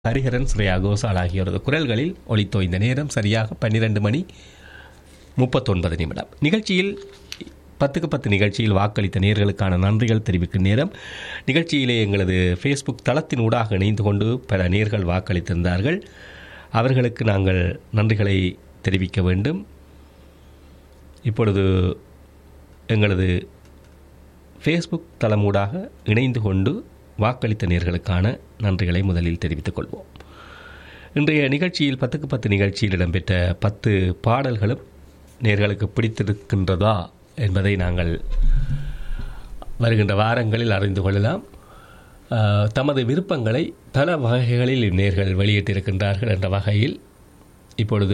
ஹரிஹரன் ஸ்ரேயா கோசால் ஆகியோரது குரல்களில் ஒலித்தோ இந்த நேரம் சரியாக பன்னிரண்டு மணி முப்பத்தொன்பது நிமிடம் நிகழ்ச்சியில் பத்துக்கு பத்து நிகழ்ச்சியில் வாக்களித்த நேர்களுக்கான நன்றிகள் தெரிவிக்கும் நேரம் நிகழ்ச்சியிலே எங்களது ஃபேஸ்புக் தளத்தின் ஊடாக இணைந்து கொண்டு பல நேர்கள் வாக்களித்திருந்தார்கள் அவர்களுக்கு நாங்கள் நன்றிகளை தெரிவிக்க வேண்டும் இப்பொழுது எங்களது ஃபேஸ்புக் தளமூடாக இணைந்து கொண்டு வாக்களித்த நேர்களுக்கான நன்றிகளை முதலில் தெரிவித்துக் கொள்வோம் இன்றைய நிகழ்ச்சியில் பத்துக்கு பத்து நிகழ்ச்சியில் இடம்பெற்ற பத்து பாடல்களும் நேர்களுக்கு பிடித்திருக்கின்றதா என்பதை நாங்கள் வருகின்ற வாரங்களில் அறிந்து கொள்ளலாம் ஆஹ், தமது விருப்பங்களை பல வகைகளில் நேர்கள் வெளியிட்டிருக்கின்றார்கள் என்ற வகையில் இப்பொழுது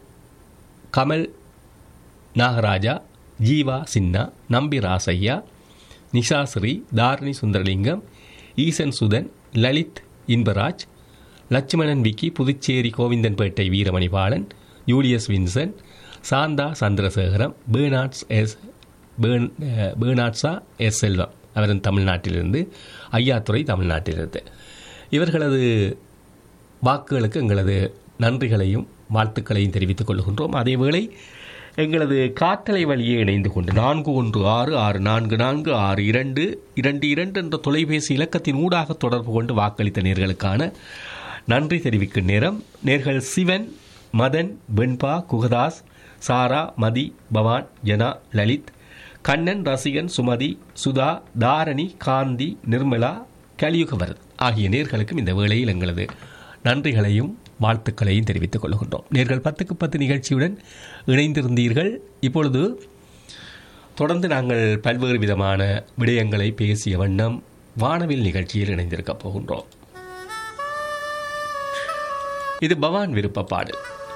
Kamal Nagaraja Jeeva Chinna Nambi Rasaiya Nishashri Dharani Sundaralingam Eesan Suthan Lalith Inbaraj Lakshmanan Vicky Puducherry Govindanpettai Veeramani Balan Julius Vinson Shantha Chandrasekaram Bernards S பேர்ன் அஹ், பேர்னாட்ஸா எஸ் செல்வம் அவரும் தமிழ்நாட்டிலிருந்து ஐயாத்துறை தமிழ்நாட்டிலிருந்து இவர்களது வாக்குகளுக்கு எங்களது நன்றிகளையும் வாழ்த்துக்களையும் தெரிவித்துக் கொள்கின்றோம் அதேவேளை எங்களது காற்றலை வழியே இணைந்து கொண்டு நான்கு ஒன்று ஆறு ஆறு நான்கு நான்கு ஆறு இரண்டு இரண்டு இரண்டு என்ற தொலைபேசி இலக்கத்தின் ஊடாக தொடர்பு கொண்டு வாக்களித்த நேர்களுக்கான நன்றி தெரிவிக்கும் நேரம் நேர்கள் சிவன் மதன் வெண்பா குகதாஸ் சாரா மதி பவான் ஜனா லலித் கண்ணன் ரசிகன் சுமதி சுதா தாரணி காந்தி நிர்மலா கலியுகவரத் ஆகிய நேர்களுக்கும் இந்த வேளையில் எங்களது நன்றிகளையும் வாழ்த்துக்களையும் தெரிவித்துக் கொள்கின்றோம் நேர்கள் பத்துக்கு பத்து நிகழ்ச்சியுடன் இணைந்திருந்தீர்கள் இப்பொழுது தொடர்ந்து நாங்கள் பல்வேறு விதமான விடயங்களை பேசிய வண்ணம் வானவில் நிகழ்ச்சியில் இணைந்திருக்கப் போகின்றோம் இது பவான் விருப்ப பாடல்